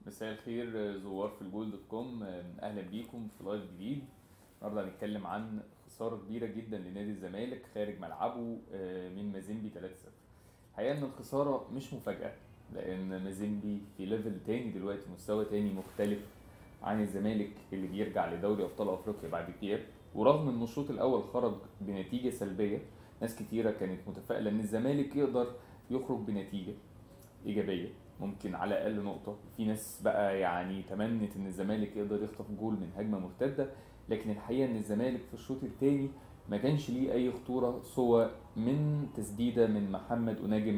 مساء الخير زوار في الجول دوت كوم اهلا بيكم في لايف جديد النهارده هنتكلم عن خساره كبيره جدا لنادي الزمالك خارج ملعبه آه، من مازيمبي 3-0 الحقيقه ان الخساره مش مفاجاه لان مازيمبي في ليفل تاني دلوقتي مستوى تاني مختلف عن الزمالك اللي بيرجع لدوري ابطال افريقيا بعد الغياب ورغم ان الشوط الاول خرج بنتيجه سلبيه ناس كتيره كانت متفائله ان الزمالك يقدر يخرج بنتيجه ايجابيه ممكن على الاقل نقطه في ناس بقى يعني تمنت ان الزمالك يقدر يخطف جول من هجمه مرتده لكن الحقيقه ان الزمالك في الشوط الثاني ما كانش ليه اي خطوره سوى من تسديده من محمد ونجم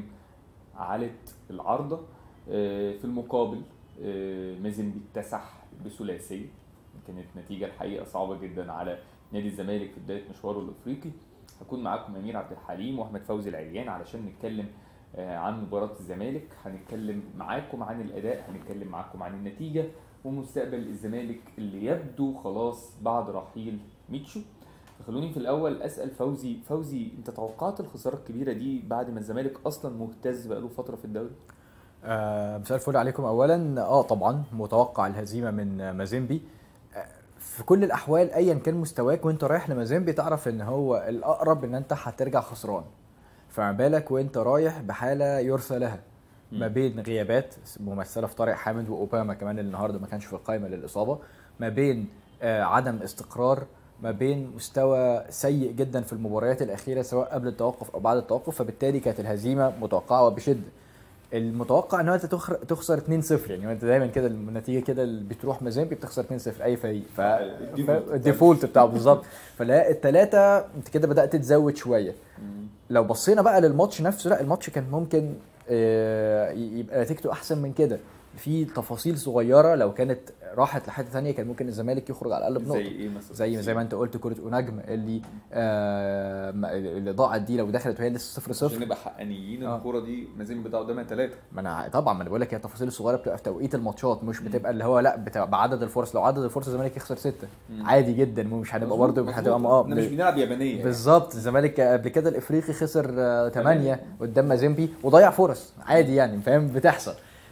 علت العارضه آه، في المقابل آه، مازن اكتسح بثلاثيه كانت نتيجه الحقيقه صعبه جدا على نادي الزمالك في بدايه مشواره الافريقي هكون معاكم امير عبد الحليم واحمد فوزي العريان علشان نتكلم آه، عن مباراة الزمالك هنتكلم معاكم عن الأداء هنتكلم معاكم عن النتيجة ومستقبل الزمالك اللي يبدو خلاص بعد رحيل ميتشو خلوني في الأول أسأل فوزي فوزي أنت توقعت الخسارة الكبيرة دي بعد ما الزمالك أصلا مهتز بقاله فترة في الدوري؟ آه، مساء الفل عليكم اولا اه طبعا متوقع الهزيمه من آه، مازيمبي آه، في كل الاحوال ايا كان مستواك وانت رايح لمازيمبي تعرف ان هو الاقرب ان انت هترجع خسران فما بالك وانت رايح بحاله يرثى لها ما بين غيابات ممثله في طارق حامد واوباما كمان اللي النهارده ما كانش في القائمه للاصابه ما بين آه، عدم استقرار ما بين مستوى سيء جدا في المباريات الاخيره سواء قبل التوقف او بعد التوقف فبالتالي كانت الهزيمه متوقعه وبشده المتوقع ان هو انت تخر- تخسر 2-0 يعني انت دايما كده النتيجه كده اللي بتروح مازيمبي بتخسر 2-0 اي فريق ف الديفولت. الديفولت بتاعه بالظبط فلا الثلاثه انت كده بدات تزود شويه لو بصينا بقى للماتش نفسه لا الماتش كان ممكن آه، يبقى نتيجته احسن من كده في تفاصيل صغيره لو كانت راحت لحته ثانيه كان ممكن الزمالك يخرج على الاقل بنقطه زي إيه مثلا؟ زي زي ما انت قلت كره اوناجم اللي آه ما- اللي ضاعت دي لو دخلت وهي لسه 0 0 عشان نبقى حقانيين آه. الكورة دي مازن بتاع قدامها ثلاثة ما انا طبعا ما انا بقول لك هي التفاصيل الصغيره بتبقى في توقيت الماتشات مش بتبقى اللي هو لا بتبقى بعدد الفرص لو عدد الفرص الزمالك يخسر سته مم. عادي جدا مش هنبقى برضه مش هتبقى اه احنا مش بنلعب يابانية يعني. بالظبط الزمالك قبل كده الافريقي خسر 8 قدام مازيمبي وضيع فرص عادي يعني فاهم بتحصل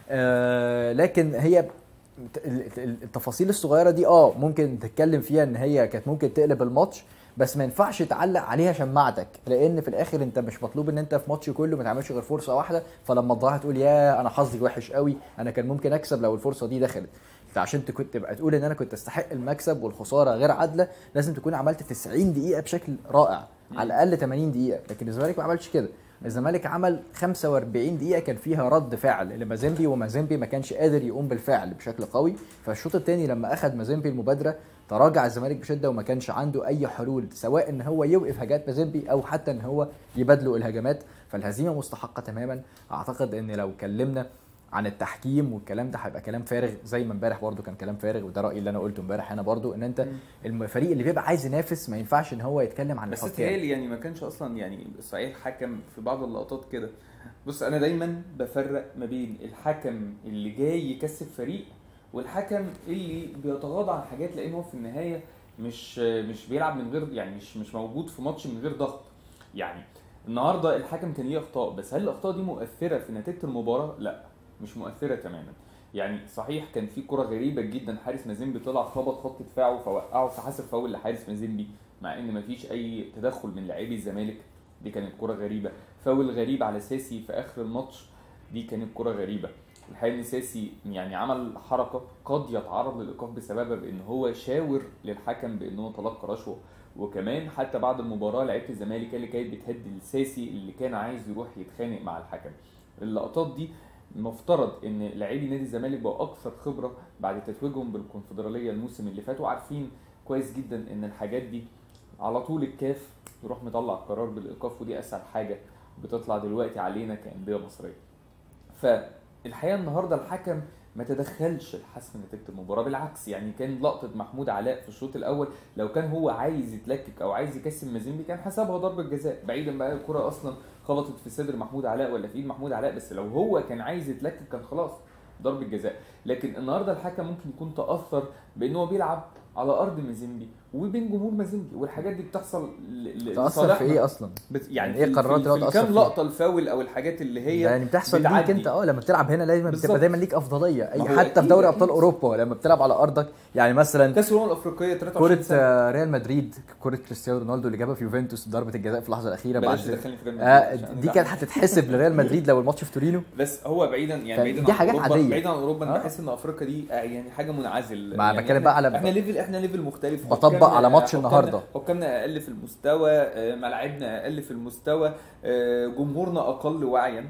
آه لكن هي ال- ال- التفاصيل الصغيره دي اه ممكن تتكلم فيها ان هي كانت ممكن تقلب الماتش بس ما ينفعش تعلق عليها شماعتك لان في الاخر انت مش مطلوب ان انت في ماتش كله ما تعملش غير فرصه واحده فلما تضيعها تقول يا انا حظي وحش قوي انا كان ممكن اكسب لو الفرصه دي دخلت انت عشان تكون تبقى تقول ان انا كنت استحق المكسب والخساره غير عادله لازم تكون عملت 90 دقيقه بشكل رائع على الاقل 80 دقيقه لكن الزمالك ما عملش كده الزمالك عمل 45 دقيقه كان فيها رد فعل لمازيمبي ومازيمبي ما كانش قادر يقوم بالفعل بشكل قوي فالشوط الثاني لما اخذ مازيمبي المبادره تراجع الزمالك بشده وما كانش عنده اي حلول سواء ان هو يوقف هجمات مازيمبي او حتى ان هو يبادله الهجمات فالهزيمه مستحقه تماما اعتقد ان لو كلمنا عن التحكيم والكلام ده هيبقى كلام فارغ زي ما امبارح برضو كان كلام فارغ وده رايي اللي انا قلته امبارح هنا برضو ان انت الفريق اللي بيبقى عايز ينافس ما ينفعش ان هو يتكلم عن بس الحكام تهيألي يعني ما كانش اصلا يعني صحيح حكم في بعض اللقطات كده بص انا دايما بفرق ما بين الحكم اللي جاي يكسب فريق والحكم اللي بيتغاضى عن حاجات لان هو في النهايه مش مش بيلعب من غير يعني مش مش موجود في ماتش من غير ضغط يعني النهارده الحكم كان ليه اخطاء بس هل الاخطاء دي مؤثره في نتيجه المباراه؟ لا مش مؤثره تماما يعني صحيح كان في كرة غريبة جدا حارس مازيمبي طلع خبط خط دفاعه فوقعه فحسب فاول لحارس مازيمبي مع ان مفيش اي تدخل من لاعبي الزمالك دي كانت كرة غريبة فاول غريب على ساسي في اخر الماتش دي كانت كرة غريبة الحقيقة ان ساسي يعني عمل حركة قد يتعرض للايقاف بسببها بان هو شاور للحكم بانه تلقى رشوة وكمان حتى بعد المباراة لعيبة الزمالك اللي كانت بتهدي لساسي اللي كان عايز يروح يتخانق مع الحكم اللقطات دي مفترض ان لاعبي نادي الزمالك بقوا اكثر خبره بعد تتويجهم بالكونفدراليه الموسم اللي فات وعارفين كويس جدا ان الحاجات دي على طول الكاف يروح مطلع قرار بالايقاف ودي اسهل حاجه بتطلع دلوقتي علينا كانديه مصريه. فالحقيقه النهارده الحكم ما تدخلش لحسم نتيجه المباراه بالعكس يعني كان لقطه محمود علاء في الشوط الاول لو كان هو عايز يتلكك او عايز يكسب مازيمبي كان حسبها ضربه جزاء بعيدا بقى الكره اصلا خبطت في صدر محمود علاء ولا في ايد محمود علاء بس لو هو كان عايز يتلكك كان خلاص ضربه جزاء لكن النهارده الحكم ممكن يكون تاثر بان هو بيلعب على ارض مازيمبي وبين جمهور مازيمبي والحاجات دي بتحصل ل- ل- تاثر في لصالحنا. ايه اصلا بت- يعني يعني إيه في- قرارات في- اللي هو في تأثر كام فيها؟ لقطه الفاول او الحاجات اللي هي يعني بتحصل ليك بتعدي. انت اه لما بتلعب هنا لازم بالظبط. تبقى دايما ليك افضليه اي ما هو حتى في أكيد- دوري أكيد. ابطال اوروبا لما بتلعب على ارضك يعني مثلا كاس الامم الافريقيه 23 كرة سنه آه، ريال مدريد كرة كريستيانو رونالدو اللي جابها في يوفنتوس ضربة الجزاء في اللحظة الأخيرة بعد بلاش تدخلني في ريال مدريد آه عشان دي أنا كانت هتتحسب لريال مدريد لو الماتش في تورينو بس هو بعيدا يعني كان- بعيدا دي عن حاجات أوروبا عادية. بعيدا عن اوروبا انا آه. بحس ان افريقيا دي آه، يعني حاجه منعزل ما يعني بتكلم إحنا- بقى على- احنا ليفل احنا ليفل مختلف بطبق حكامنا- على ماتش حكامنا- النهاردة. حكامنا اقل في المستوى آه، ملاعبنا اقل في المستوى آه، جمهورنا اقل وعيا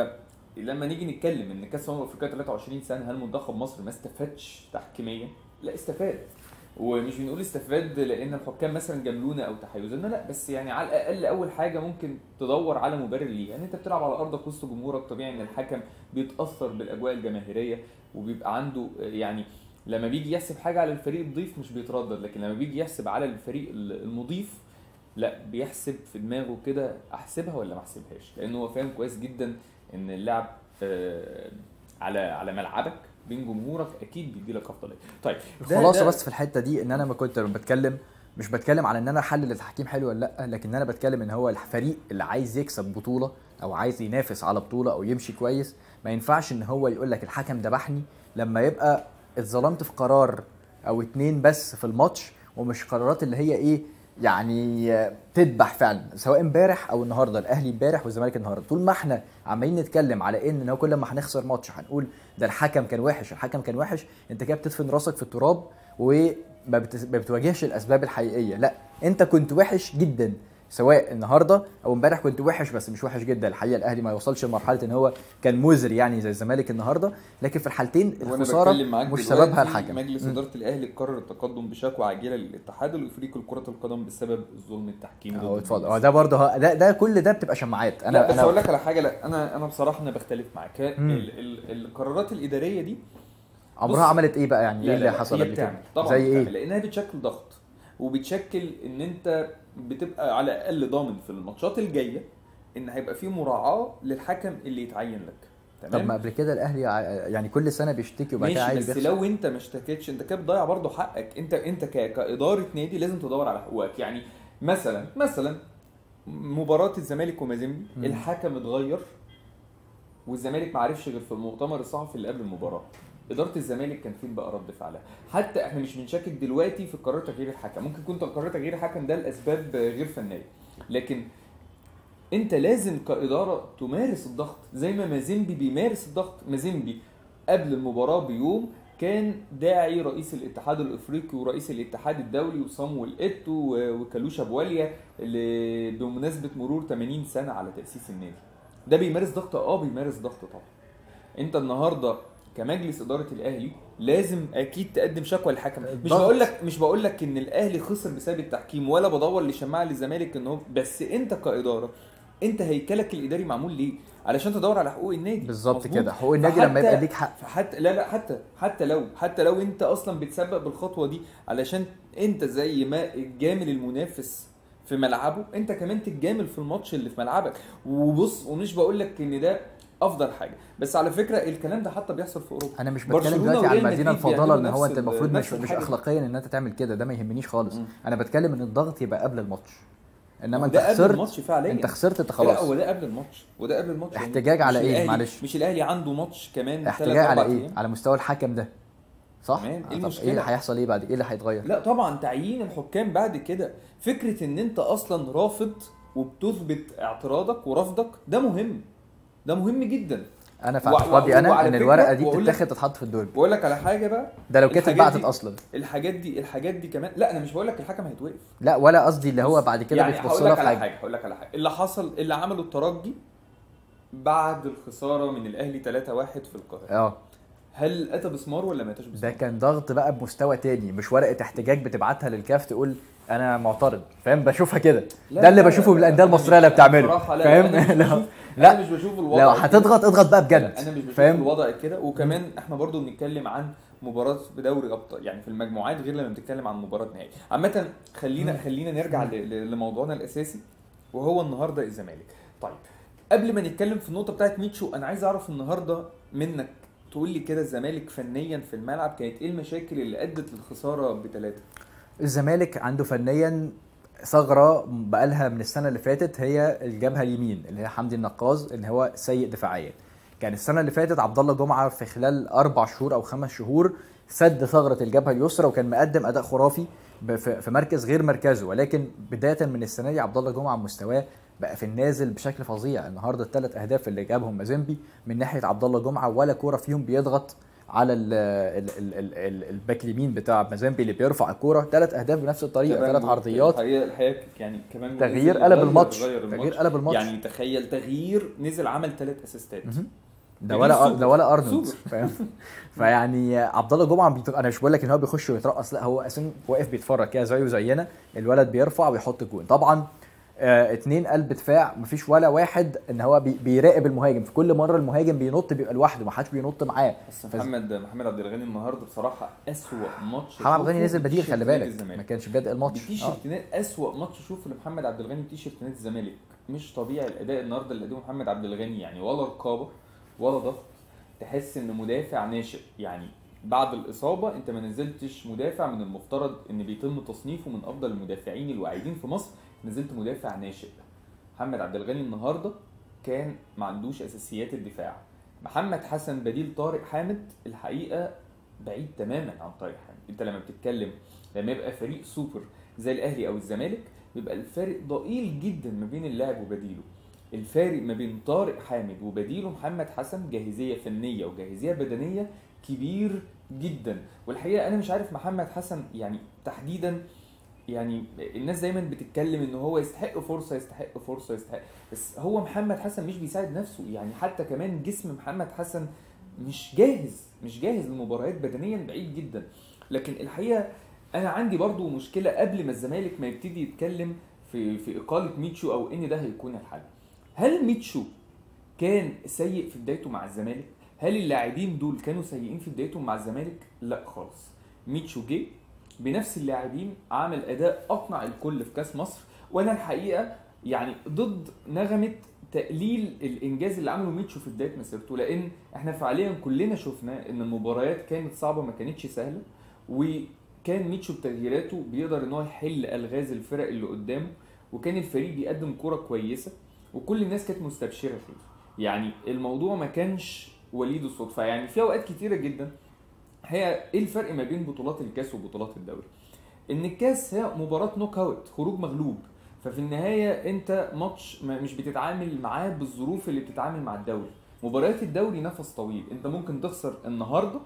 فلما نيجي نتكلم ان كاس الامم الافريقيه 23 سنه هل منتخب مصر ما استفادش تحكيميا؟ لا استفاد ومش بنقول استفاد لان الحكام مثلا جاملونا او تحيزوا لنا لا بس يعني على الاقل اول حاجه ممكن تدور على مبرر ليه يعني انت بتلعب على ارضك وسط جمهورك طبيعي ان الحكم بيتاثر بالاجواء الجماهيريه وبيبقى عنده آه، يعني لما بيجي يحسب حاجه على الفريق الضيف مش بيتردد لكن لما بيجي يحسب على الفريق المضيف لا بيحسب في دماغه كده احسبها ولا ما احسبهاش لان هو فاهم كويس جدا ان اللعب آه، على على ملعبك بين جمهورك اكيد بيدي لك افضليه طيب ده- الخلاصه ده- بس في الحتة دي ان انا ما كنت بتكلم مش بتكلم على ان انا احلل التحكيم حلو ولا لا لكن انا بتكلم ان هو الفريق اللي عايز يكسب بطولة او عايز ينافس على بطولة او يمشي كويس ما ينفعش ان هو يقول لك الحكم ذبحني لما يبقى اتظلمت في قرار او اتنين بس في الماتش ومش قرارات اللي هي ايه يعني آه، تذبح فعلا سواء امبارح او النهارده الاهلي امبارح والزمالك النهارده طول ما احنا عمالين نتكلم على ان إن هو كل ما هنخسر ماتش هنقول ده الحكم كان وحش الحكم كان وحش انت كده بتدفن راسك في التراب وما بت- ما بتواجهش الاسباب الحقيقيه لا انت كنت وحش جدا سواء النهارده او امبارح كنت وحش بس مش وحش جدا الحقيقه الاهلي ما يوصلش لمرحله ان هو كان مزري يعني زي الزمالك النهارده لكن في الحالتين وأنا الخساره بتكلم معاك مش دلوقتي، سببها الحكم مجلس مم. اداره الاهلي قرر التقدم بشكوى عاجله للاتحاد الافريقي لكره القدم بسبب الظلم التحكيمي اهو ضد اتفضل الناس. هو ده برضه هو- ده ده كل ده بتبقى شماعات انا انا بس اقول انا لك على حاجه لا انا انا بصراحه انا بختلف معاك ال- مم. ال- القرارات الاداريه دي عمرها بص- عملت ايه بقى يعني لا ايه لا اللي لا، حصل هي قبل كده بتعمل طبعا زي بتعمل، ايه لانها بتشكل ضغط وبتشكل ان انت بتبقى على الاقل ضامن في الماتشات الجايه ان هيبقى في مراعاه للحكم اللي يتعين لك طب تمام ما قبل كده الاهلي ع- يعني كل سنه بيشتكي وبعد كده ماشي عادي بس بيخسر لو انت ما اشتكيتش انت كده بتضيع برضه حقك انت انت ك- كاداره نادي لازم تدور على حقوقك يعني مثلا مثلا مباراه الزمالك ومازيمبي مم. الحكم اتغير والزمالك ما عرفش غير في المؤتمر الصحفي اللي قبل المباراه اداره الزمالك كان فين بقى رد فعلها حتى احنا مش بنشكك دلوقتي في قرار تغيير الحكم ممكن يكون قرار تغيير الحكم ده لاسباب غير فنيه لكن انت لازم كاداره تمارس الضغط زي ما مازيمبي بيمارس الضغط مازيمبي قبل المباراه بيوم كان داعي رئيس الاتحاد الافريقي ورئيس الاتحاد الدولي وصامويل ايتو و- وكالوشا بواليا اللي بمناسبه مرور 80 سنه على تاسيس النادي ده بيمارس ضغط اه بيمارس ضغط طبعا انت النهارده كمجلس اداره الاهلي لازم اكيد تقدم شكوى للحكم مش الضغط. بقول لك مش بقول لك ان الاهلي خسر بسبب التحكيم ولا بدور لشماعه للزمالك ان هو بس انت كاداره انت هيكلك الاداري معمول ليه علشان تدور على حقوق النادي بالظبط مظبوط؟ كده حقوق النادي لما فحتى- يبقى ليك حق فحتى لا لا حتى حتى لو حتى لو انت اصلا بتسبق بالخطوه دي علشان انت زي ما تجامل المنافس في ملعبه انت كمان تتجامل في الماتش اللي في ملعبك وبص ومش بقول لك ان ده افضل حاجه بس على فكره الكلام ده حتى بيحصل في اوروبا انا مش برشلونة بتكلم دلوقتي على وريال المدينه مدريد الفاضله ان بيعملوا هو نفس انت ال- المفروض نفس مش مش الحاجة. اخلاقيا ان انت تعمل كده ده ما يهمنيش خالص مم. انا بتكلم ان الضغط يبقى قبل الماتش انما انت ده قبل خسرت الماتش فعليا انت خسرت انت لا خلاص هو ده قبل الماتش وده قبل الماتش يعني احتجاج على مش ايه؟ الأهلي- معلش. مش الاهلي عنده ماتش كمان تلات احتجاج على أربع ايه أيام. على مستوى الحكم ده صح تمام. إيه طب ايه المشكلة؟ اللي هيحصل ايه بعد ايه اللي هيتغير لا طبعا تعيين الحكام بعد كده فكره ان انت اصلا رافض وبتثبت اعتراضك ورفضك ده مهم ده مهم جدا انا في و- و- اعتقادي انا وعلى ان فكرة الورقه دي بقول لك- بتتاخد تتحط في الدرج بقول لك على حاجه بقى ده لو كانت الحاجات اتبعتت دي- اصلا الحاجات دي الحاجات دي كمان لا انا مش بقول لك الحكم هيتوقف لا ولا قصدي اللي هو بعد كده يعني بيتبص هقول لها لك في على حاجه حاجه هقول لك على حاجه اللي حصل اللي عمله الترجي بعد الخساره من الاهلي 3-1 في القاهره اه هل اتى بسمار ولا ما اتاش ده بسمار؟ كان ضغط بقى بمستوى تاني مش ورقه احتجاج بتبعتها للكاف تقول انا معترض فاهم بشوفها كده لا، ده اللي لا، بشوفه لا، بالانديه أنا المصريه اللي مش- بتعمله بصراحة لا، فاهم أنا مش لا بشوف- لا انا مش بشوف الوضع لو كده. هتضغط اضغط بقى بجد لا، انا مش بشوف فاهم؟ الوضع كده وكمان احنا برضو بنتكلم عن مباراه بدوري ابطال يعني في المجموعات غير لما بنتكلم عن مباراه نهائي عامه خلينا خلينا نرجع ل- ل- لموضوعنا الاساسي وهو النهارده الزمالك طيب قبل ما نتكلم في النقطه بتاعت ميتشو انا عايز اعرف النهارده منك تقول لي كده الزمالك فنيا في الملعب كانت ايه المشاكل اللي ادت للخساره بثلاثه الزمالك عنده فنيا ثغره بقالها من السنه اللي فاتت هي الجبهه اليمين اللي هي حمدي النقاز اللي هو سيء دفاعيا كان السنه اللي فاتت عبد الله جمعه في خلال اربع شهور او خمس شهور سد ثغره الجبهه اليسرى وكان مقدم اداء خرافي ب- في في مركز غير مركزه ولكن بدايه من السنه دي عبد الله جمعه مستواه بقى في النازل بشكل فظيع النهارده الثلاث اهداف اللي جابهم مازيمبي من ناحيه عبد الله جمعه ولا كوره فيهم بيضغط على ال ال ال ال ال الباك اليمين بتاع مازيمبي اللي بيرفع الكوره ثلاث اهداف بنفس الطريقه كمان ثلاث عرضيات الحقيقه الحقيقه يعني كمان تغيير نزل قلب غير- الماتش. غير تغيير قلب الماتش. يعني تخيل تغيير نزل عمل ثلاث اسيستات مهم. ده تغيير ولا سوبر. ده ولا ارنولد سوبر. فاهم فيعني عبد الله جمعه بيت... انا مش بقول لك ان هو بيخش ويترقص لا هو اساسا واقف بيتفرج كده زيه زينا الولد بيرفع ويحط جون طبعا آه اتنين قلب دفاع مفيش ولا واحد ان هو بي... بيراقب المهاجم في كل مره المهاجم بينط بيبقى لوحده ما حدش بينط معاه بس فز- محمد محمد عبد الغني النهارده بصراحه اسوأ ماتش محمد عبد الغني أشوفه نزل بديل خلي بالك بتيشيرت نادي ما الزمالك. كانش بادئ الماتش آه. بتيشيرتات اسوأ ماتش اشوفه لمحمد عبد الغني بتيشيرت نادي الزمالك مش طبيعي الاداء النهارده اللي قدمه محمد عبد الغني يعني ولا رقابه ولا ضغط تحس ان مدافع ناشئ يعني بعد الاصابه انت ما نزلتش مدافع من المفترض ان بيتم تصنيفه من افضل المدافعين الواعدين في مصر نزلت مدافع ناشئ محمد عبد الغني النهارده كان ما عندوش اساسيات الدفاع محمد حسن بديل طارق حامد الحقيقه بعيد تماما عن طارق حامد انت لما بتتكلم لما يبقى فريق سوبر زي الاهلي او الزمالك بيبقى الفارق ضئيل جدا ما بين اللاعب وبديله الفارق ما بين طارق حامد وبديله محمد حسن جاهزيه فنيه وجاهزيه بدنيه كبير جدا والحقيقه انا مش عارف محمد حسن يعني تحديدا يعني الناس دايما بتتكلم ان هو يستحق فرصه يستحق فرصه يستحق بس هو محمد حسن مش بيساعد نفسه يعني حتى كمان جسم محمد حسن مش جاهز مش جاهز للمباريات بدنيا بعيد جدا لكن الحقيقه انا عندي برضو مشكله قبل ما الزمالك ما يبتدي يتكلم في في اقاله ميتشو او ان ده هيكون الحل هل ميتشو كان سيء في بدايته مع الزمالك هل اللاعبين دول كانوا سيئين في بدايتهم مع الزمالك لا خالص ميتشو جه بنفس اللاعبين عمل اداء اقنع الكل في كاس مصر وانا الحقيقه يعني ضد نغمه تقليل الانجاز اللي عمله ميتشو في بدايه مسيرته لان احنا فعليا كلنا شفنا ان المباريات كانت صعبه ما كانتش سهله وكان ميتشو بتغييراته بيقدر ان هو يحل الغاز الفرق اللي قدامه وكان الفريق بيقدم كرة كويسه وكل الناس كانت مستبشره فيه يعني الموضوع ما كانش وليد الصدفه يعني في اوقات كتيره جدا هي ايه الفرق ما بين بطولات الكاس وبطولات الدوري ان الكاس هي مباراه نوك اوت خروج مغلوب ففي النهايه انت ماتش ما- مش بتتعامل معاه بالظروف اللي بتتعامل مع الدوري مباريات الدوري نفس طويل انت ممكن تخسر النهارده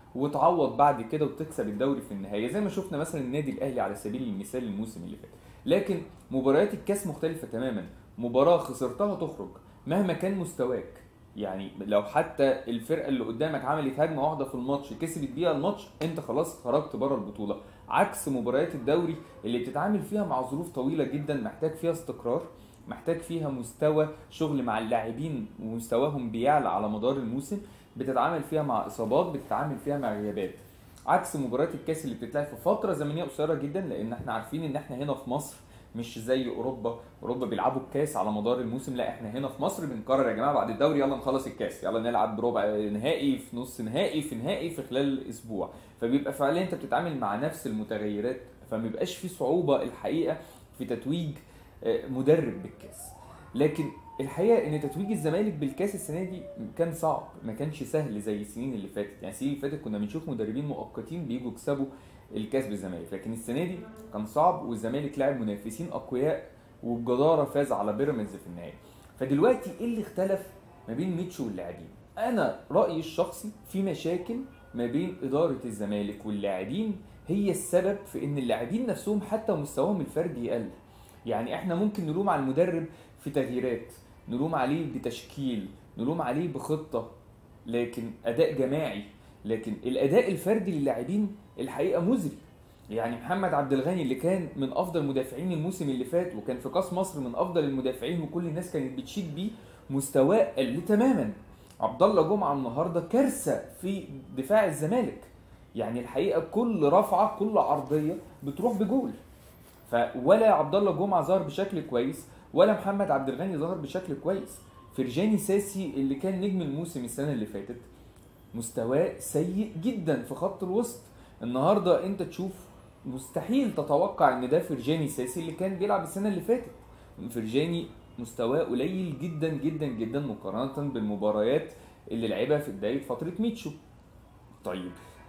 وتعوض بعد كده وتكسب الدوري في النهايه زي ما شفنا مثلا النادي الاهلي على سبيل المثال الموسم اللي فات لكن مباريات الكاس مختلفه تماما مباراه خسرتها تخرج مهما كان مستواك يعني لو حتى الفرقه اللي قدامك عملت هجمه واحده في الماتش كسبت بيها الماتش انت خلاص خرجت بره البطوله عكس مباريات الدوري اللي بتتعامل فيها مع ظروف طويله جدا محتاج فيها استقرار محتاج فيها مستوى شغل مع اللاعبين ومستواهم بيعلى على مدار الموسم بتتعامل فيها مع اصابات بتتعامل فيها مع غيابات عكس مباريات الكاس اللي بتتلعب في فتره زمنيه قصيره جدا لان احنا عارفين ان احنا هنا في مصر مش زي اوروبا اوروبا بيلعبوا الكاس على مدار الموسم لا احنا هنا في مصر بنقرر يا جماعه بعد الدوري يلا نخلص الكاس يلا نلعب بربع نهائي في نص نهائي في نهائي في خلال اسبوع فبيبقى فعليا انت بتتعامل مع نفس المتغيرات فما بيبقاش في صعوبه الحقيقه في تتويج آه، مدرب بالكاس لكن الحقيقه ان تتويج الزمالك بالكاس السنه دي كان صعب ما كانش سهل زي السنين اللي فاتت يعني السنين اللي فاتت كنا بنشوف مدربين مؤقتين بيجوا يكسبوا الكاس بالزمالك لكن السنه دي كان صعب والزمالك لعب منافسين اقوياء وبجداره فاز على بيراميدز في النهايه فدلوقتي ايه اللي اختلف ما بين ميتشو واللاعبين انا رايي الشخصي في مشاكل ما بين اداره الزمالك واللاعبين هي السبب في ان اللاعبين نفسهم حتى مستواهم الفردي يقل يعني احنا ممكن نلوم على المدرب في تغييرات نلوم عليه بتشكيل نلوم عليه بخطه لكن اداء جماعي لكن الاداء الفردي للاعبين الحقيقه مزري يعني محمد عبد الغني اللي كان من افضل مدافعين الموسم اللي فات وكان في كاس مصر من افضل المدافعين وكل الناس كانت بتشيد بيه مستواه قل تماما عبد الله جمعه النهارده كارثه في دفاع الزمالك يعني الحقيقه كل رفعه كل عرضيه بتروح بجول فولا عبد الله جمعه ظهر بشكل كويس ولا محمد عبد الغني ظهر بشكل كويس فرجاني ساسي اللي كان نجم الموسم السنه اللي فاتت مستواه سيء جدا في خط الوسط النهارده انت تشوف مستحيل تتوقع ان ده فرجاني ساسي اللي كان بيلعب السنه اللي فاتت فرجاني مستواه قليل جدا جدا جدا مقارنه بالمباريات اللي لعبها في بدايه فتره ميتشو طيب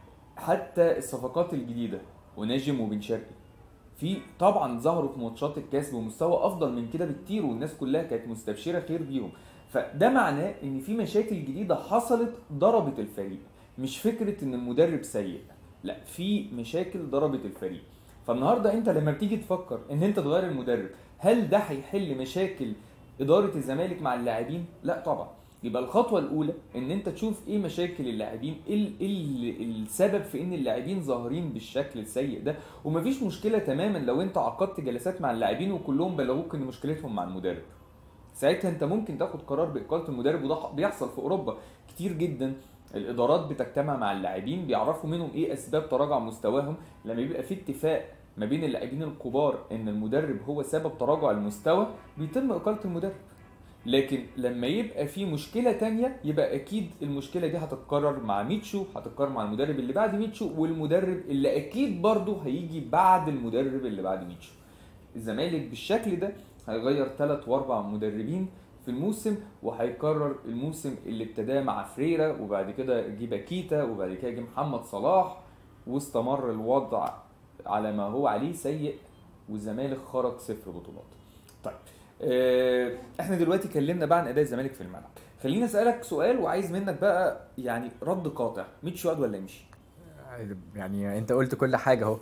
حتى الصفقات الجديده وناجم وبن شرقي في طبعا ظهروا في ماتشات الكاس بمستوى افضل من كده بكتير والناس كلها كانت مستبشره خير بيهم فده معناه ان في مشاكل جديده حصلت ضربت الفريق مش فكره ان المدرب سيء لا في مشاكل ضربت الفريق فالنهارده انت لما بتيجي تفكر ان انت تغير المدرب هل ده هيحل مشاكل اداره الزمالك مع اللاعبين لا طبعا يبقى الخطوه الاولى ان انت تشوف ايه مشاكل اللاعبين ايه ال- إيه ال- السبب في ان اللاعبين ظاهرين بالشكل السيء ده ومفيش مشكله تماما لو انت عقدت جلسات مع اللاعبين وكلهم بلغوك ان مشكلتهم مع المدرب ساعتها انت ممكن تاخد قرار باقاله المدرب وده بيحصل في اوروبا كتير جدا الادارات بتجتمع مع اللاعبين بيعرفوا منهم ايه اسباب تراجع مستواهم لما بيبقى في اتفاق ما بين اللاعبين الكبار ان المدرب هو سبب تراجع المستوى بيتم اقاله المدرب لكن لما يبقى في مشكله تانية يبقى اكيد المشكله دي هتتكرر مع ميتشو هتتكرر مع المدرب اللي بعد ميتشو والمدرب اللي اكيد برضه هيجي بعد المدرب اللي بعد ميتشو الزمالك بالشكل ده هيغير ثلاث واربع مدربين في الموسم وهيكرر الموسم اللي ابتداه مع فريرا وبعد كده جه باكيتا وبعد كده جه محمد صلاح واستمر الوضع على ما هو عليه سيء والزمالك خرج صفر بطولات. طيب آه، احنا دلوقتي اتكلمنا بقى عن اداء الزمالك في الملعب. خليني اسالك سؤال وعايز منك بقى يعني رد قاطع ميتشو يقعد ولا يمشي؟ يعني انت قلت كل حاجه اهو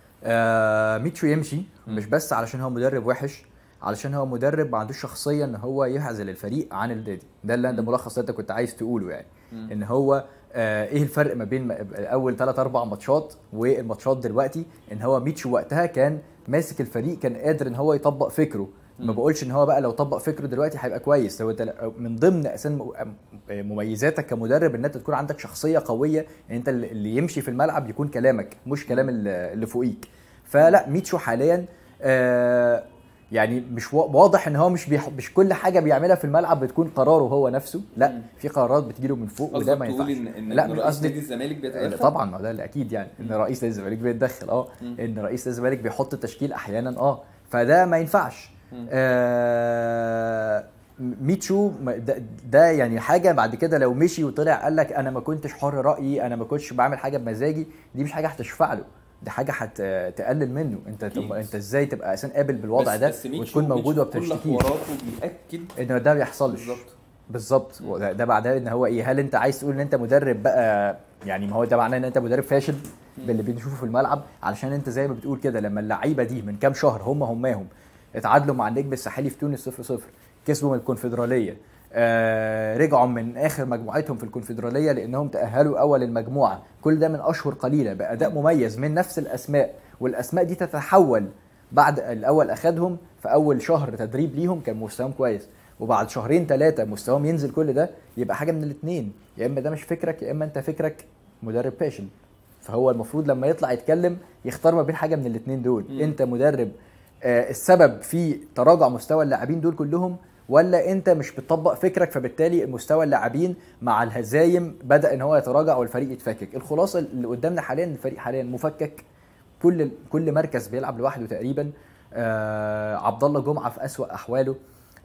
آه ميتشو يمشي مش بس علشان هو مدرب وحش علشان هو مدرب ما عندوش شخصيه ان هو يعزل الفريق عن النادي ده اللي انت مم. ملخص اللي انت كنت عايز تقوله يعني مم. ان هو آه ايه الفرق ما بين م- اول 3 4 ماتشات والماتشات دلوقتي ان هو ميتشو وقتها كان ماسك الفريق كان قادر ان هو يطبق فكره ما مم. بقولش ان هو بقى لو طبق فكره دلوقتي هيبقى كويس هو انت من ضمن اساسا م- مميزاتك كمدرب ان انت تكون عندك شخصيه قويه ان انت اللي اللي يمشي في الملعب يكون كلامك مش كلام اللي اللي فوقيك فلا ميتشو حاليا آه يعني مش وا- واضح ان هو مش بيح... مش كل حاجه بيعملها في الملعب بتكون قراره هو نفسه لا مم. في قرارات بتجيله من فوق وده قصدك ما تقول ينفعش ان ان لا، إن مش رئيس قصدي- نادي الزمالك بيتدخل؟ طبعا ما ده اللي اكيد يعني ان رئيس نادي الزمالك بيتدخل اه مم. ان رئيس نادي الزمالك بيحط التشكيل احيانا اه فده ما ينفعش مم. آه ميتشو ما- ده, ده يعني حاجه بعد كده لو مشي وطلع قال لك انا ما كنتش حر رايي انا ما كنتش بعمل حاجه بمزاجي دي مش حاجه هتشفع له دي حاجه هتقلل منه انت أكيد. طب انت ازاي تبقى اساسا قابل بالوضع بس- ده بس ميتشو- وتكون موجود ميتشو كل وبتشتكيه حواراته بيأكد ان ده ما بيحصلش بالظبط بالظبط ده, ده بعدها ان هو ايه هل انت عايز تقول ان انت مدرب بقى يعني ما هو ده معناه ان انت مدرب فاشل باللي بنشوفه في الملعب علشان انت زي ما بتقول كده لما اللعيبه دي من كام شهر هم هماهم اتعادلوا مع النجم الساحلي في تونس 0 0 كسبوا من الكونفدراليه آه رجعوا من اخر مجموعتهم في الكونفدراليه لانهم تاهلوا اول المجموعه كل ده من اشهر قليله باداء مميز من نفس الاسماء والاسماء دي تتحول بعد الاول اخدهم في اول شهر تدريب ليهم كان مستواهم كويس وبعد شهرين ثلاثه مستواهم ينزل كل ده يبقى حاجه من الاثنين يا اما ده مش فكرك يا اما انت فكرك مدرب فاشل فهو المفروض لما يطلع يتكلم يختار ما بين حاجه من الاثنين دول مم. انت مدرب آه، السبب في تراجع مستوى اللاعبين دول كلهم ولا انت مش بتطبق فكرك فبالتالي مستوى اللاعبين مع الهزايم بدا ان هو يتراجع والفريق يتفكك الخلاصه اللي قدامنا حاليا الفريق حاليا مفكك كل كل مركز بيلعب لوحده تقريبا آه عبد الله جمعه في اسوا احواله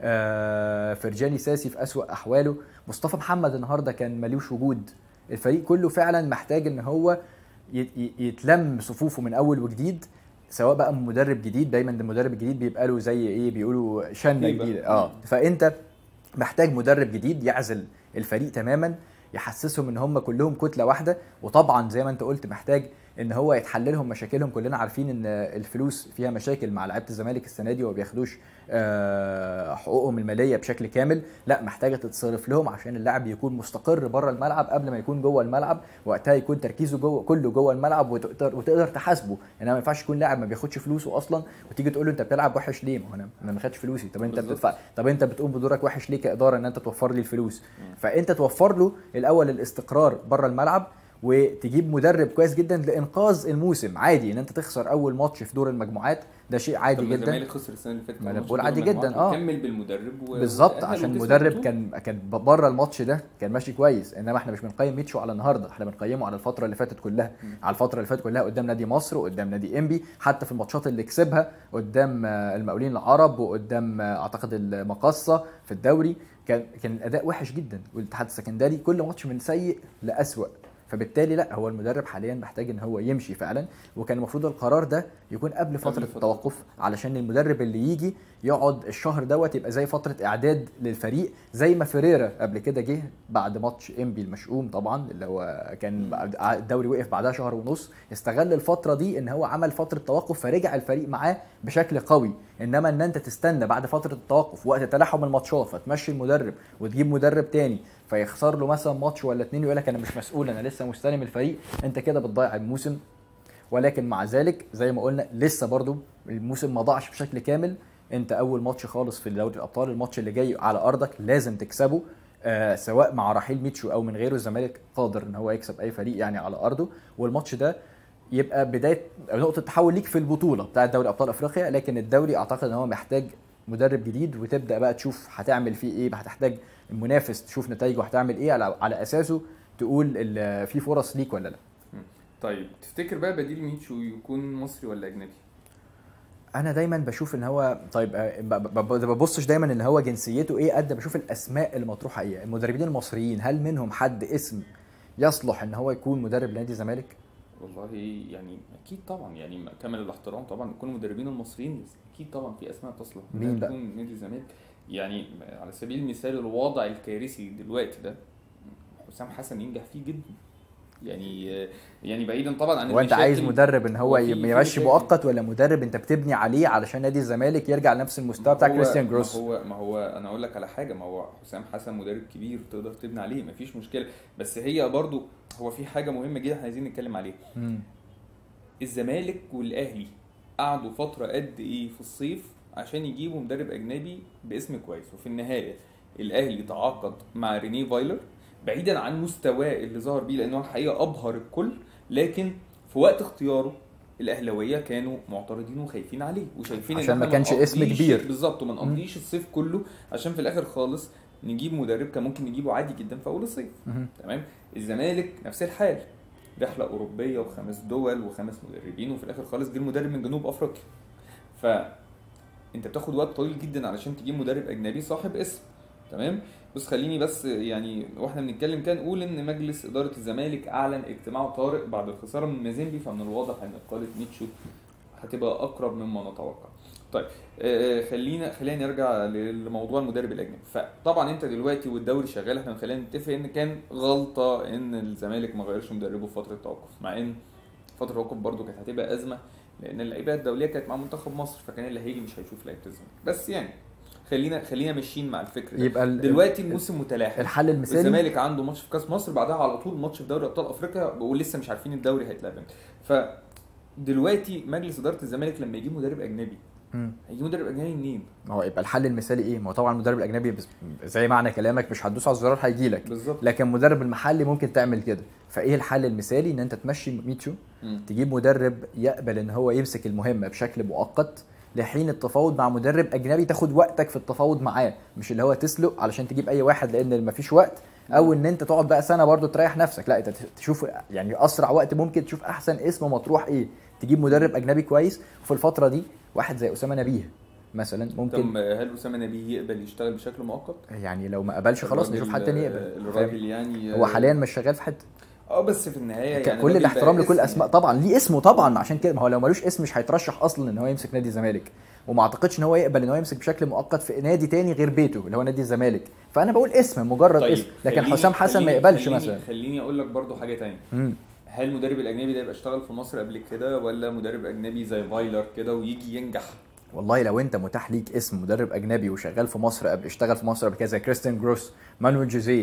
آه فرجاني ساسي في اسوا احواله مصطفى محمد النهارده كان ملوش وجود الفريق كله فعلا محتاج ان هو يت- ي- يتلم صفوفه من اول وجديد سواء بقى مدرب جديد دايما المدرب الجديد بيبقى له زي ايه بيقولوا شنه هيبة. جديده اه فانت محتاج مدرب جديد يعزل الفريق تماما يحسسهم ان هم كلهم كتله واحده وطبعا زي ما انت قلت محتاج ان هو يتحل لهم مشاكلهم كلنا عارفين ان الفلوس فيها مشاكل مع لعيبه الزمالك السنه دي وما بياخدوش آه، حقوقهم الماليه بشكل كامل لا محتاجه تتصرف لهم عشان اللاعب يكون مستقر بره الملعب قبل ما يكون جوه الملعب وقتها يكون تركيزه جوه كله جوه الملعب وتقدر وتقدر تحاسبه انما ما ينفعش يكون لاعب ما بياخدش فلوسه اصلا وتيجي تقول له انت بتلعب وحش ليه ما هو انا انا ما خدتش فلوسي طب انت بالظبط. بتدفع طب انت بتقوم بدورك وحش ليه كاداره ان انت توفر لي الفلوس فانت توفر له الاول الاستقرار بره الملعب وتجيب مدرب كويس جدا لانقاذ الموسم عادي ان انت تخسر اول ماتش في دور المجموعات ده شيء عادي طب ما جدا الزمالك خسر السنه اللي فاتت ما أنا ماتش بقول دور عادي المجموعات جدا، آه. وكمل بالمدرب و- بالظبط وتأهل عشان وكسب المدرب البطولة. كان كان بره الماتش ده كان ماشي كويس انما احنا مش بنقيم ميتشو على النهارده احنا بنقيمه على الفتره اللي فاتت كلها مم. على الفتره اللي فاتت كلها قدام نادي مصر وقدام نادي انبي حتى في الماتشات اللي كسبها قدام آه، المقاولين العرب وقدام آه، اعتقد المقصه في الدوري كان كان الاداء وحش جدا والاتحاد السكندري كل ماتش من سيء لاسوأ فبالتالي لا هو المدرب حاليا محتاج ان هو يمشي فعلا وكان المفروض القرار ده يكون قبل فتره فترة. التوقف علشان المدرب اللي يجي يقعد الشهر دوت يبقى زي فتره اعداد للفريق زي ما فيريرا قبل كده جه بعد ماتش انبي المشؤوم طبعا اللي هو كان بعد- الدوري وقف بعدها شهر ونص استغل الفتره دي ان هو عمل فتره توقف فرجع الفريق معاه بشكل قوي انما ان انت تستنى بعد فتره التوقف وقت تلاحم الماتشات فتمشي المدرب وتجيب مدرب تاني فيخسر له مثلا ماتش ولا اتنين ويقول لك انا مش مسؤول انا لسه مستلم الفريق انت كده بتضيع الموسم ولكن مع ذلك زي ما قلنا لسه برضو الموسم ما ضاعش بشكل كامل انت اول ماتش خالص في دوري الابطال الماتش اللي جاي على ارضك لازم تكسبه آه سواء مع رحيل ميتشو او من غيره الزمالك قادر ان هو يكسب اي فريق يعني على ارضه والماتش ده يبقى بدايه نقطه تحول ليك في البطوله بتاعه دوري ابطال افريقيا لكن الدوري اعتقد ان هو محتاج مدرب جديد وتبدا بقى تشوف هتعمل فيه ايه هتحتاج المنافس تشوف نتائجه هتعمل ايه على, على اساسه تقول ال- في فرص ليك ولا لا طيب تفتكر بقى بديل ميتشو يكون مصري ولا اجنبي؟ انا دايما بشوف ان هو طيب آه، ب- ب- ب- ببصش دايما ان هو جنسيته ايه قد بشوف الاسماء المطروحه ايه المدربين المصريين هل منهم حد اسم يصلح ان هو يكون مدرب لنادي الزمالك والله يعني اكيد طبعا يعني كامل الاحترام طبعا كل المدربين المصريين اكيد طبعا في اسماء تصلح إنها مين بقى؟ تكون نادي الزمالك يعني على سبيل المثال الوضع الكارثي دلوقتي ده حسام حسن ينجح فيه جدا يعني يعني بعيدا طبعا عن هو انت عايز المشاكل- مدرب ان هو هو في- في يمشي مشاكل. مؤقت ولا مدرب انت بتبني عليه علشان نادي الزمالك يرجع لنفس المستوى بتاع ما هو- كريستيان جروس ما هو ما هو انا اقول لك على حاجه ما هو حسام حسن مدرب كبير تقدر تبني عليه مفيش مشكله بس هي برضو هو في حاجه مهمه جدا احنا عايزين نتكلم عليها مم. الزمالك والاهلي قعدوا فتره قد ايه في الصيف عشان يجيبوا مدرب اجنبي باسم كويس وفي النهايه الاهلي تعاقد مع ريني فايلر بعيدا عن مستواه اللي ظهر بيه لانه الحقيقه ابهر الكل لكن في وقت اختياره الاهلاويه كانوا معترضين وخايفين عليه وشايفين عشان ما إحنا كانش اسم نقضيش- كبير. بالظبط وما نقضيش الصيف كله عشان في الاخر خالص نجيب مدرب كان ممكن نجيبه عادي جدا في اول الصيف مهم. تمام الزمالك نفس الحال رحله اوروبيه وخمس دول وخمس مدربين وفي الاخر خالص جه المدرب من جنوب افريقيا ف انت بتاخد وقت طويل جدا علشان تجيب مدرب اجنبي صاحب اسم تمام بص خليني بس يعني واحنا بنتكلم كان نقول ان مجلس اداره الزمالك اعلن اجتماع طارئ بعد الخساره من مازيمبي فمن الواضح ان اقاله ميتشو هتبقى اقرب مما نتوقع طيب آه، خلينا خلينا نرجع لموضوع المدرب الاجنبي فطبعا انت دلوقتي والدوري شغال احنا خلينا نتفق ان كان غلطه ان الزمالك ما غيرش مدربه في فتره التوقف مع ان فتره التوقف برده كانت هتبقى ازمه لان اللعيبه الدوليه كانت مع منتخب مصر فكان اللي هيجي مش هيشوف لعيبه الزمالك بس يعني خلينا خلينا ماشيين مع الفكر ده يبقى ال- دلوقتي الموسم متلاحق الحل المثالي الزمالك عنده ماتش في كاس مصر بعدها على طول ماتش في دوري ابطال افريقيا ولسه مش عارفين الدوري هيتلعب امتى ف دلوقتي مجلس اداره الزمالك لما يجيب مدرب اجنبي مم. هيجيب مدرب اجنبي منين؟ ما هو يبقى الحل المثالي ايه؟ ما هو طبعا المدرب الاجنبي بس- زي معنى كلامك مش هتدوس على الزرار هيجي لك بالظبط لكن المدرب المحلي ممكن تعمل كده فايه الحل المثالي ان انت تمشي ميتشو مم. تجيب مدرب يقبل ان هو يمسك المهمه بشكل مؤقت لحين التفاوض مع مدرب اجنبي تاخد وقتك في التفاوض معاه مش اللي هو تسلق علشان تجيب اي واحد لان مفيش وقت او ان انت تقعد بقى سنه برضو تريح نفسك لا انت تشوف يعني اسرع وقت ممكن تشوف احسن اسم مطروح ايه تجيب مدرب اجنبي كويس وفي الفتره دي واحد زي اسامه نبيه مثلا طب ممكن هل اسامه نبيه يقبل يشتغل بشكل مؤقت؟ يعني لو ما قبلش خلاص الراجل- نشوف حد تاني يقبل فاهم؟ الراجل يعني هو حاليا مش شغال في حته اه بس في النهايه يعني كل الراجل الاحترام بقى لكل اسم اسماء يعني. طبعا ليه اسمه طبعا عشان كده ما هو لو ملوش اسم مش هيترشح اصلا ان هو يمسك نادي الزمالك وما اعتقدش ان هو يقبل ان هو يمسك بشكل مؤقت في نادي تاني غير بيته اللي هو نادي الزمالك فانا بقول اسم مجرد طيب اسم لكن خليني- حسام حسن ما خليني- يقبلش خليني- مثلا خليني اقول لك برضو حاجه تانية مم. هل المدرب الاجنبي ده يبقى اشتغل في مصر قبل كده ولا مدرب اجنبي زي فايلر كده ويجي ينجح والله لو انت متاح ليك اسم مدرب اجنبي وشغال في مصر قبل اشتغل في مصر قبل كده زي كريستيان جروس مانويل جوزيه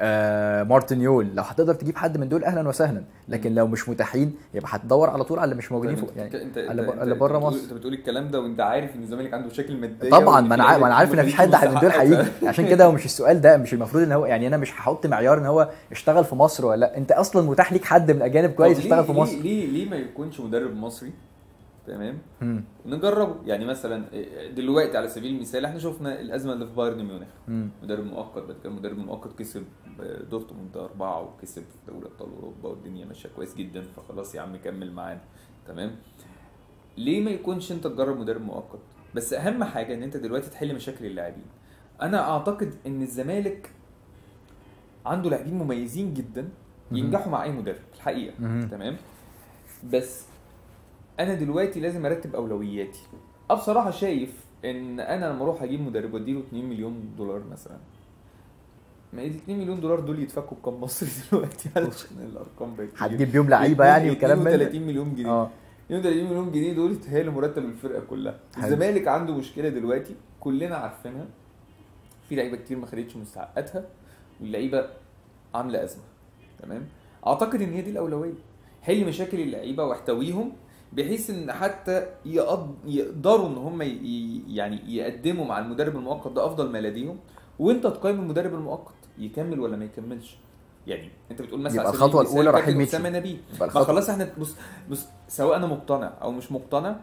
آه مارتن يول لو هتقدر تجيب حد من دول اهلا وسهلا لكن لو مش متاحين يبقى هتدور على طول على اللي مش موجودين طيب فوق انت يعني انت اللي انت- ب- اللي انت بره بتقول- مصر. انت بتقول الكلام ده وانت عارف ان الزمالك عنده مشاكل ماديه طبعا وإن ما انا في عارف ما انا لعيبة عارف ان مفيش كتير حد من دول مستحقاتها. هيجي عشان كده هو مش السؤال ده مش المفروض ان هو يعني انا مش هحط معيار ان هو اشتغل في مصر ولا لا انت اصلا متاح ليك حد من الاجانب كويس طب يشتغل ليه- في مصر ليه ليه ليه ما يكونش مدرب مصري تمام مم. نجربه يعني مثلا دلوقتي على سبيل المثال احنا شفنا الازمه اللي في بايرن ميونخ مم. مدرب مؤقت بعد كده مدرب مؤقت كسب دورتموند أربعة وكسب في دوري أبطال أوروبا والدنيا ماشية كويس جدا فخلاص يا عم كمل معانا تمام ليه ما يكونش أنت تجرب مدرب مؤقت بس أهم حاجة إن أنت دلوقتي تحل مشاكل اللاعبين أنا أعتقد إن الزمالك عنده لاعبين مميزين جدا ينجحوا مع أي مدرب الحقيقة مهم. تمام بس انا دلوقتي لازم ارتب اولوياتي أنا بصراحه شايف ان انا لما اروح اجيب مدرب واديله 2 مليون دولار مثلا ما ال 2 مليون دولار دول يتفكوا بكام مصري دلوقتي علشان الارقام بقت كتير. هتجيب بيهم لعيبه يعني وكلام من ده 32 مليون جنيه اه 32 مليون جنيه دول يتهيألوا مرتب الفرقه كلها حلو. الزمالك عنده مشكله دلوقتي كلنا عارفينها في لعيبه كتير ما خدتش مستحقاتها واللعيبه عامله ازمه تمام اعتقد ان هي دي الاولويه حل مشاكل اللعيبه واحتويهم بحيث ان حتى يقض... يقدروا ان هم ي... ي- يعني يقدموا مع المدرب المؤقت ده افضل ما لديهم وانت تقيم المدرب المؤقت يكمل ولا ما يكملش يعني انت بتقول مثلا يبقى على سبيل الخطوة المثال الأولى كابتن رحيل ميتشو. اسامه نبيه يبقى ما الخطوه خلاص احنا بص بص سواء انا مقتنع او مش مقتنع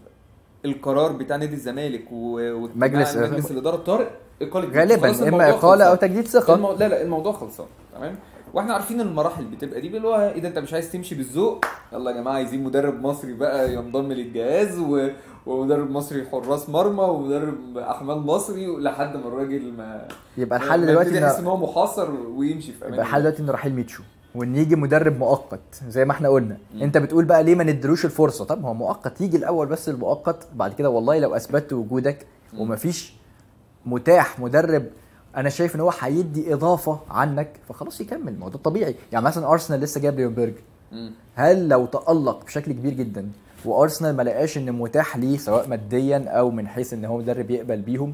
القرار بتاع نادي الزمالك و- واجتماع مجلس- مجلس الاداره طارئ اقاله خلاص غالبا اما الموضوع اقاله او خلصان. تجديد ثقه المو... لا لا الموضوع خلصان تمام واحنا عارفين المراحل بتبقى دي اللي هو اذا انت مش عايز تمشي بالذوق يلا يا جماعه عايزين مدرب مصري بقى ينضم للجهاز و... ومدرب مصري حراس مرمى ومدرب احمال مصري لحد ما الراجل ما يبقى ما- الحل ما دلوقتي يبتدي يحس ان ان هو محاصر ويمشي في امان يبقى الحل الله. دلوقتي ان رحيل ميتشو وان يجي مدرب مؤقت زي ما احنا قلنا مم. انت بتقول بقى ليه ما ندلوش الفرصه طب ما هو مؤقت يجي الاول بس المؤقت بعد كده والله لو اثبتت وجودك مم. ومفيش متاح مدرب انا شايف ان هو هيدي اضافه عنك فخلاص يكمل ما هو ده الطبيعي يعني مثلا ارسنال لسه جايب ليونبرج مم. هل لو تألق بشكل كبير جدا وارسنال ما لقاش ان متاح ليه سواء ماديا او من حيث ان هو مدرب يقبل بيهم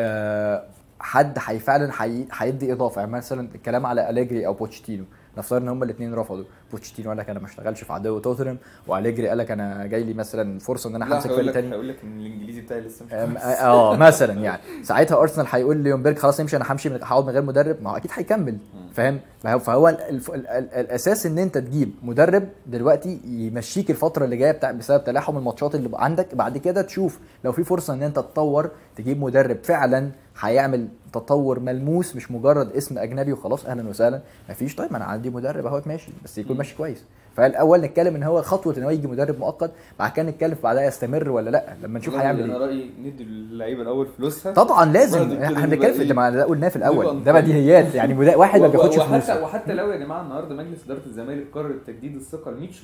آه، حد حي فعلا حي- هيدي اضافه يعني مثلا الكلام على اليجري او بوتشيتينو نفترض ان هما الاثنين رفضوا بوتشيتينو قال لك انا ما اشتغلش في عدو توتنهام واليجري قال لك انا جاي لي مثلا فرصه ان انا لا همسك هقول فريق لك تاني هقول لك ان الانجليزي بتاعي لسه مش أم- كويس. اه مثلا يعني ساعتها ارسنال هيقول ليونبرج خلاص امشي انا همشي من- هقعد من غير مدرب ما هو اكيد هيكمل فاهم فهو, فهو ال- الف- ال- ال- الاساس ان انت تجيب مدرب دلوقتي يمشيك الفتره اللي جايه بتاع بسبب تلاحم الماتشات اللي بقى عندك بعد كده تشوف لو في فرصه ان انت تطور تجيب مدرب فعلا هيعمل تطور ملموس مش مجرد اسم اجنبي وخلاص اهلا وسهلا مفيش طيب ما انا عندي مدرب اهوت ماشي بس يكون مم. ماشي كويس فالاول نتكلم ان هو خطوه ان هو يجي مدرب مؤقت بعد كده نتكلم بعدها يستمر ولا لا لما نشوف والله هيعمل انا ايه رايي ندي اللعيبه الاول فلوسها طبعا لازم بعد كده احنا نبقى بنتكلم في إيه؟ ده ما ده قلناه في نبقى الاول ده نقيم. بديهيات يعني مدا- واحد ما و- بياخدش وحتى فلوسه وحتى لو يا جماعه النهارده مجلس اداره الزمالك قرر تجديد الثقه لميتشو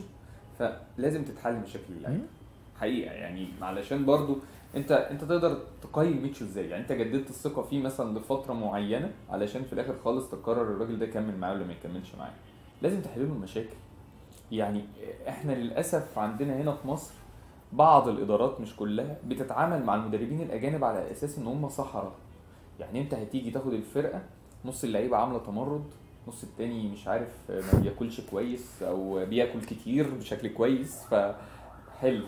فلازم تتحل مشاكل اللعيبه حقيقه يعني علشان برضو انت انت تقدر تقيم ميتشو ازاي يعني انت جددت الثقه فيه مثلا لفتره معينه علشان في الاخر خالص تقرر الراجل ده يكمل معاه ولا ما يكملش معاه لازم تحل له المشاكل يعني احنا للاسف عندنا هنا في مصر بعض الادارات مش كلها بتتعامل مع المدربين الاجانب على اساس ان هم صحراء يعني انت هتيجي تاخد الفرقه نص اللعيبه عامله تمرد نص التاني مش عارف ما بياكلش كويس او بياكل كتير بشكل كويس فحلو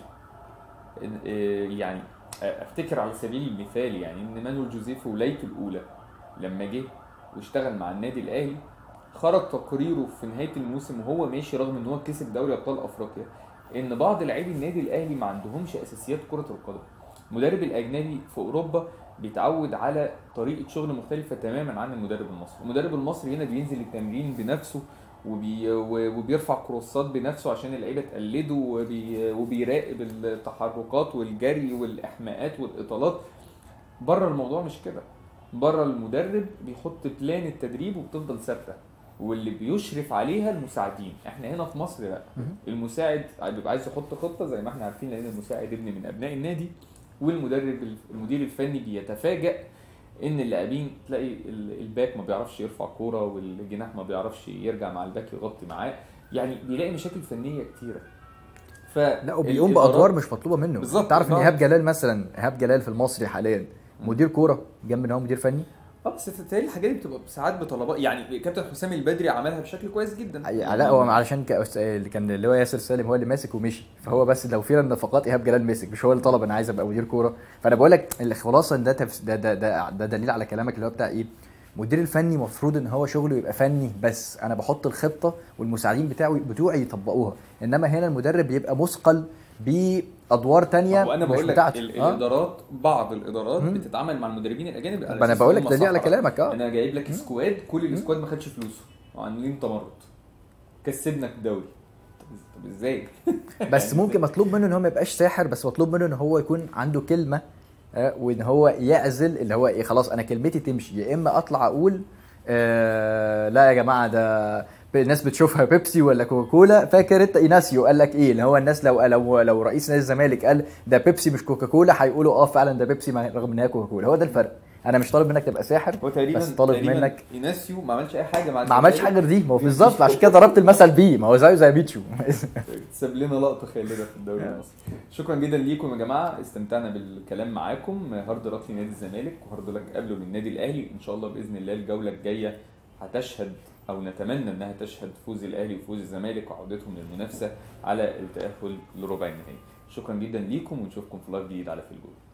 إن- إيه يعني افتكر على سبيل المثال يعني ان مانويل جوزيف ولايته الاولى لما جه واشتغل مع النادي الاهلي خرج تقريره في نهايه الموسم وهو ماشي رغم ان هو كسب دوري ابطال افريقيا ان بعض لاعبي النادي الاهلي ما عندهمش اساسيات كره القدم المدرب الاجنبي في اوروبا بيتعود على طريقه شغل مختلفه تماما عن المدرب المصري المدرب المصري هنا بينزل التمرين بنفسه وبي و- وبيرفع كروسات بنفسه عشان اللعيبه تقلده وبي وبيراقب التحركات والجري والاحماءات والاطالات بره الموضوع مش كده بره المدرب بيحط بلان التدريب وبتفضل ثابته واللي بيشرف عليها المساعدين احنا هنا في مصر لا مهم. المساعد بيبقى عايز يحط خطه زي ما احنا عارفين لان المساعد ابن من ابناء النادي والمدرب المدير الفني بيتفاجئ ان اللاعبين تلاقي ال- الباك ما بيعرفش يرفع كوره والجناح ما بيعرفش يرجع مع الباك يغطي معاه يعني بيلاقي مشاكل فنيه كتيره ف لا وبيقوم الإدارات- بادوار مش مطلوبه منه بالظبط، تعرف ان آه. ايهاب جلال مثلا ايهاب جلال في المصري حاليا مدير كوره جنب ان هو مدير فني اه بس تتهيألي الحاجات دي بتبقى ساعات بطلبات يعني كابتن حسام البدري عملها بشكل كويس جدا لا هو علشان ك- اللي كان اللي هو ياسر سالم هو اللي ماسك ومشي فهو بس لو في النفقات ايهاب جلال مسك مش هو اللي طلب انا عايز ابقى مدير كوره فانا بقول لك الخلاصه ان ده تفس ده ده ده, ده دليل على كلامك اللي هو بتاع ايه المدير الفني المفروض ان هو شغله يبقى فني بس انا بحط الخطه والمساعدين بتاعي بتوعي يطبقوها انما هنا المدرب بيبقى مثقل بادوار تانية وانا مش بقول لك بتاعته ال- آه. الادارات بعض الادارات مم. بتتعامل مع المدربين الاجانب على ما انا أساس بقول إن لك هم دليل على صحراء. كلامك اه انا جايب لك سكواد كل السكواد ما خدش فلوسه وعاملين تمرد كسبنا الدوري طب- طب ازاي؟ بس ممكن مطلوب منه ان هو ما يبقاش ساحر بس مطلوب منه ان هو يكون عنده كلمه آه، وان هو يعزل اللي هو ايه خلاص انا كلمتي تمشي يا اما اطلع اقول آه لا يا جماعه ده الناس بتشوفها بيبسي ولا كوكاكولا فاكر انت ايناسيو قال لك ايه اللي هو الناس لو لو لو رئيس نادي الزمالك قال ده بيبسي مش كوكاكولا هيقولوا اه فعلا ده بيبسي مع- رغم ان هي كوكاكولا هو ده الفرق انا مش طالب منك تبقى ساحر هو تقريبا بس طالب تقريبا منك ايناسيو ما عملش اي حاجه مع ما عملش الزمالك. حاجه غير دي ما هو بالظبط عشان كده ضربت المثل بيه ما هو زيه زي بيتشو ساب لنا لقطه خالده في الدوري المصري شكرا جدا ليكم يا جماعه استمتعنا بالكلام معاكم هارد لك لنادي الزمالك وهارد لك قبله للنادي الاهلي ان شاء الله باذن الله الجوله الجايه هتشهد او نتمنى انها تشهد فوز الاهلي وفوز الزمالك وعودتهم للمنافسه على التاهل لربع النهائي شكرا جدا ليكم ونشوفكم في لايف جديد على في الجول